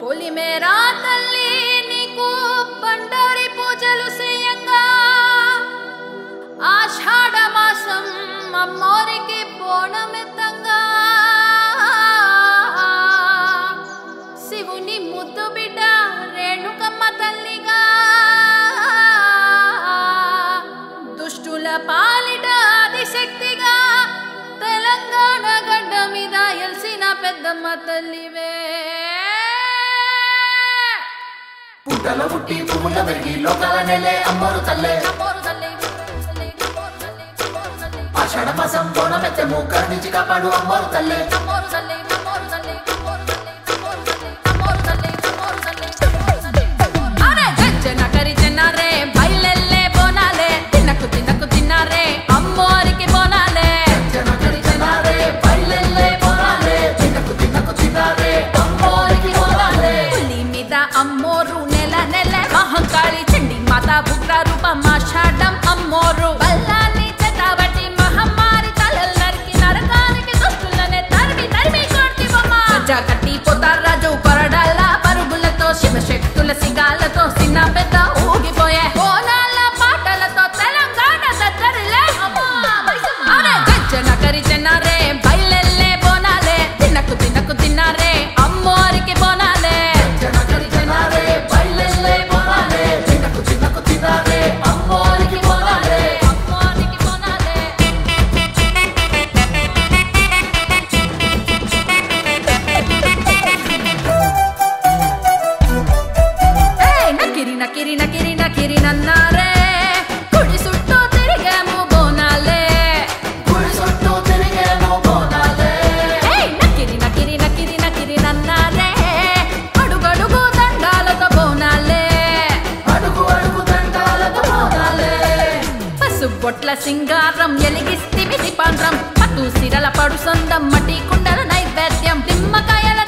పొలిమేరా తల్లి నీకు బండారి పూజలు చేయంగా ఆషాఢ మాసం అమ్మోరికి బోనమెత్తంగా శివుని ముద్దు బిడ్డ రేణుకమ్మ తల్లిగా దుష్టుల పాలిట ఆదిశక్తిగా తెలంగాణ గడ్డ మీద ఎల్సిన పెద్దమ్మ తల్లివే పుట్టలో పుట్టి పువ్వుల పెరిగి లోకాల నెలే అమ్మోరు తల్లే అమ్మోరు తల్లి, తల్లి, అమ్మోరు తల్లి, అమ్మోరు తల్లి. ఆషాఢ మాసం బోనమెత్తెము కరుణించి కాపాడు అమ్మోరు తల్లే అమ్మోరు తల్లి, అమ్మోరు తల్లి, అమ్మోరు తల్లి, అమ్మోరు తల్లి, అమ్మోరు తల్లి, అమ్మోరు తల్లి, అమ్మోరు తల్లి, అమ్మోరు తల్లి. అరే గజ్జన కరి చెన్నారే బయలెల్లే బోనాలే తినకు తినకు తిన్నారే అమ్మోరికి బోనాలే జనకరి జనారే బయలెల్లే పోరాలే తినకు తినకు తినారే అమ్మోరికి పోరాలే పులి మీద అమ్మోరు నెల నెల మహంకాళి చండి మాత ఉగ్ర రూపం ఆషాఢం అమ్మోరు బల్లాన్ని చెట్టబట్టి మహమ్మారి తలలు నరికి నరకానికి దుష్టులనే తరిమి తరిమి కొట్టి బొమ్మ గజ్జ కట్టి పోతారాజు కొరడాల పరుగులతో శివశక్తుల సిగాలతో చిన్న పెద్ద ఊగిపోయే బోనాల పాటలతో తెలంగాణ దద్దరిలే అరే గజ్జన కరి చెన్నారే బయలెల్లే బోనాలే తినకు తినకు తిన్నారే అమ్మోరికి బోనాలే జనకరి జనారే బయలెల్లే పోరాలే తినకు తినకు తినారే అమ్మోరికి పోరాలే అమ్మోరికి బోనాలే ఏయ్ నకిరి నకిరి నకిరి నకిరి నన్నారే కుడి చుట్టూ తిరిగాము బోనాలే గుడి చుట్టూ తిరిగేమో పోనాలే ఏయ్ నకిరి నకిరి నకిరి నకిరి నన్నారే అడుగడుగు దండాలతో బోనాలే అడుగు అడుగు దండాలతో పోనాలే పసుబొట్ల సింగారం ఎలిగిస్తిమి దీపాంధ్రం పట్టు సిరల పడు సొందం మట్టి కుండల నైవేద్యం నిమ్మకాయల